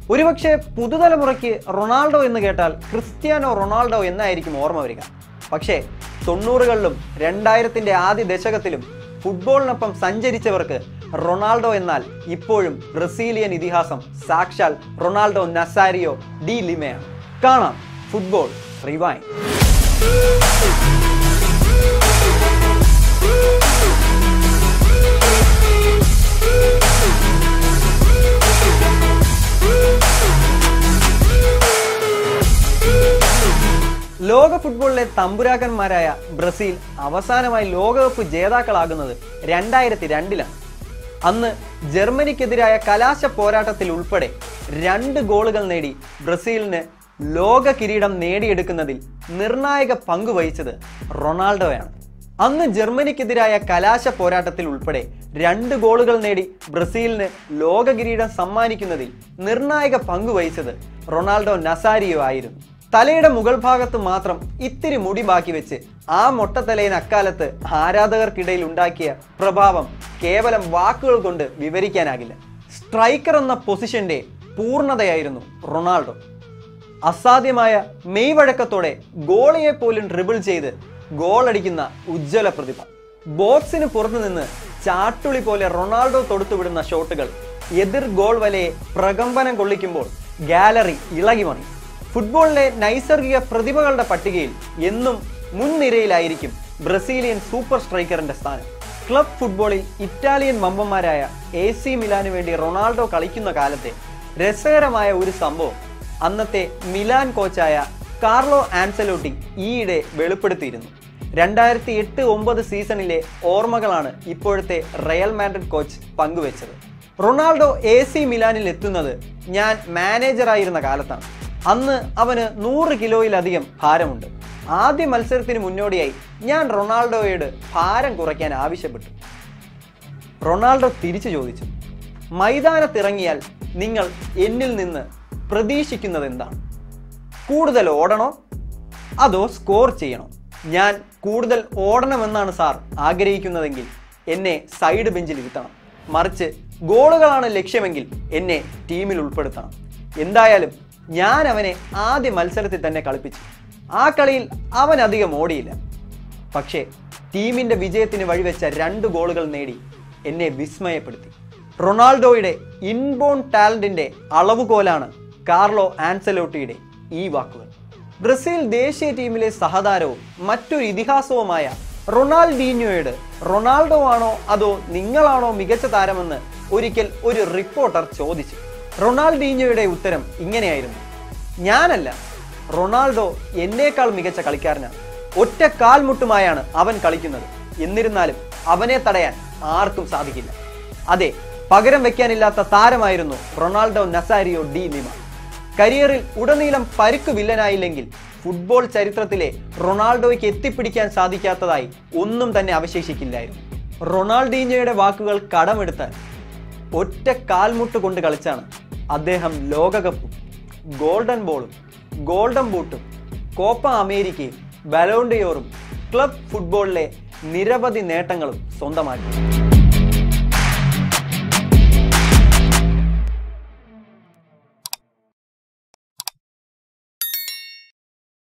ഒരുപക്ഷെ പുതുതലമുറയ്ക്ക് റൊണാൾഡോ എന്ന് കേട്ടാൽ ക്രിസ്ത്യാനോ റൊണാൾഡോ എന്നായിരിക്കും ഓർമ്മ വരിക പക്ഷേ തൊണ്ണൂറുകളിലും രണ്ടായിരത്തിന്റെ ആദ്യ ദശകത്തിലും ഫുട്ബോളിനൊപ്പം സഞ്ചരിച്ചവർക്ക് റൊണാൾഡോ എന്നാൽ ഇപ്പോഴും ബ്രസീലിയൻ ഇതിഹാസം സാക്ഷാൽ റൊണാൾഡോ നസാരിയോ ഡി ലിമയാണ് കാണാം ഫുട്ബോൾ റിവൈൻ ലോക ഫുട്ബോളിലെ തമ്പുരാക്കന്മാരായ ബ്രസീൽ അവസാനമായി ലോകകപ്പ് ജേതാക്കളാകുന്നത് രണ്ടായിരത്തി രണ്ടിലാണ് അന്ന് ജർമ്മനിക്കെതിരായ കലാശ പോരാട്ടത്തിൽ ഉൾപ്പെടെ രണ്ട് ഗോളുകൾ നേടി ബ്രസീലിന് ലോക കിരീടം നേടിയെടുക്കുന്നതിൽ നിർണായക പങ്ക് വഹിച്ചത് റൊണാൾഡോയാണ് അന്ന് ജർമ്മനിക്കെതിരായ കലാശ പോരാട്ടത്തിൽ ഉൾപ്പെടെ രണ്ട് ഗോളുകൾ നേടി ബ്രസീലിന് ലോക കിരീടം സമ്മാനിക്കുന്നതിൽ നിർണായക പങ്ക് വഹിച്ചത് റൊണാൾഡോ നസാരിയോ ആയിരുന്നു തലയുടെ മുകൾ ഭാഗത്ത് മാത്രം ഇത്തിരി മുടി ബാക്കി വെച്ച് ആ മൊട്ടത്തലയിന് അക്കാലത്ത് ആരാധകർക്കിടയിൽ ഉണ്ടാക്കിയ പ്രഭാവം കേവലം വാക്കുകൾ കൊണ്ട് വിവരിക്കാനാകില്ല സ്ട്രൈക്കർ എന്ന പൊസിഷന്റെ പൂർണ്ണതയായിരുന്നു റൊണാൾഡോ അസാധ്യമായ മെയ്വഴക്കത്തോടെ ഗോളിയെ പോലും ഡ്രിബിൾ ചെയ്ത് ഗോൾ അടിക്കുന്ന ഉജ്ജ്വല പ്രതിഭ ബോക്സിന് പുറത്തു നിന്ന് ചാട്ടുളി പോലെ റൊണാൾഡോ തൊടുത്തുവിടുന്ന ഷോട്ടുകൾ എതിർ ഗോൾ വലയെ പ്രകമ്പനം കൊള്ളിക്കുമ്പോൾ ഗാലറി ഇളകി മറി ഫുട്ബോളിലെ നൈസർഗിക പ്രതിഭകളുടെ പട്ടികയിൽ എന്നും മുൻനിരയിലായിരിക്കും ബ്രസീലിയൻ സൂപ്പർ സ്ട്രൈക്കറിന്റെ സ്ഥാനം ക്ലബ് ഫുട്ബോളിൽ ഇറ്റാലിയൻ വമ്പന്മാരായ എ സി മിലാന് വേണ്ടി റൊണാൾഡോ കളിക്കുന്ന കാലത്തെ രസകരമായ ഒരു സംഭവം അന്നത്തെ മിലാൻ കോച്ചായ കാർലോ ആൻസലോട്ടി ഈയിടെ വെളിപ്പെടുത്തിയിരുന്നു രണ്ടായിരത്തി എട്ട് ഒമ്പത് സീസണിലെ ഓർമ്മകളാണ് ഇപ്പോഴത്തെ റയൽ മാഡ്രിഡ് കോച്ച് പങ്കുവച്ചത് റൊണാൾഡോ എ സി മിലാനിൽ എത്തുന്നത് ഞാൻ മാനേജറായിരുന്ന കാലത്താണ് അന്ന് അവന് നൂറ് കിലോയിലധികം ഭാരമുണ്ട് ആദ്യ മത്സരത്തിന് മുന്നോടിയായി ഞാൻ റൊണാൾഡോയോട് ഭാരം കുറയ്ക്കാൻ ആവശ്യപ്പെട്ടു റൊണാൾഡോ തിരിച്ചു ചോദിച്ചു മൈതാനത്തിറങ്ങിയാൽ നിങ്ങൾ എന്നിൽ നിന്ന് പ്രതീക്ഷിക്കുന്നത് എന്താണ് കൂടുതൽ ഓടണോ അതോ സ്കോർ ചെയ്യണോ ഞാൻ കൂടുതൽ ഓടണമെന്നാണ് സാർ ആഗ്രഹിക്കുന്നതെങ്കിൽ എന്നെ സൈഡ് ബെഞ്ചിൽ ഇരുത്തണം മറിച്ച് ഗോളുകളാണ് ലക്ഷ്യമെങ്കിൽ എന്നെ ടീമിൽ ഉൾപ്പെടുത്തണം എന്തായാലും ഞാൻ അവനെ ആദ്യ മത്സരത്തിൽ തന്നെ കളിപ്പിച്ചു ആ കളിയിൽ അവൻ അധികം ഓടിയില്ല പക്ഷേ ടീമിന്റെ വിജയത്തിന് വഴിവെച്ച രണ്ട് ഗോളുകൾ നേടി എന്നെ വിസ്മയപ്പെടുത്തി റൊണാൾഡോയുടെ ഇൻബോൺ ടാലന്റിന്റെ അളവുകോലാണ് കാർലോ ആൻസലോട്ടിയുടെ ഈ വാക്കുകൾ ബ്രസീൽ ദേശീയ ടീമിലെ സഹതാരവും മറ്റൊരു ഇതിഹാസവുമായ റൊണാൾഡീഞ്ഞോയോട് റൊണാൾഡോ ആണോ അതോ നിങ്ങളാണോ മികച്ച താരമെന്ന് ഒരിക്കൽ ഒരു റിപ്പോർട്ടർ ചോദിച്ചു റൊണാൾഡീഞ്ഞോയുടെ ഉത്തരം ഇങ്ങനെയായിരുന്നു ഞാനല്ല റൊണാൾഡോ എന്നേക്കാൾ മികച്ച കളിക്കാരനാണ് ഒറ്റ കാൽമുട്ടുമായാണ് അവൻ കളിക്കുന്നത് എന്നിരുന്നാലും അവനെ തടയാൻ ആർക്കും സാധിക്കില്ല അതെ പകരം വെക്കാനില്ലാത്ത താരമായിരുന്നു റൊണാൾഡോ നസാരിയോ ഡി നിമ കരിയറിൽ ഉടനീളം പരുക്ക് വില്ലനായില്ലെങ്കിൽ ഫുട്ബോൾ ചരിത്രത്തിലെ റൊണാൾഡോയ്ക്ക് എത്തിപ്പിടിക്കാൻ സാധിക്കാത്തതായി ഒന്നും തന്നെ അവശേഷിക്കില്ലായിരുന്നു റൊണാൾഡീഞ്ഞോയുടെ വാക്കുകൾ കടമെടുത്താൽ ഒറ്റ കാൽമുട്ട് കൊണ്ട് കളിച്ചാണ് അദ്ദേഹം ലോകകപ്പും ഗോൾഡൻ ബോളും ഗോൾഡൻ ബൂട്ടും കോപ്പ അമേരിക്കയും ബലോണ്ടയോറും ക്ലബ് ഫുട്ബോളിലെ നിരവധി നേട്ടങ്ങളും സ്വന്തമാക്കി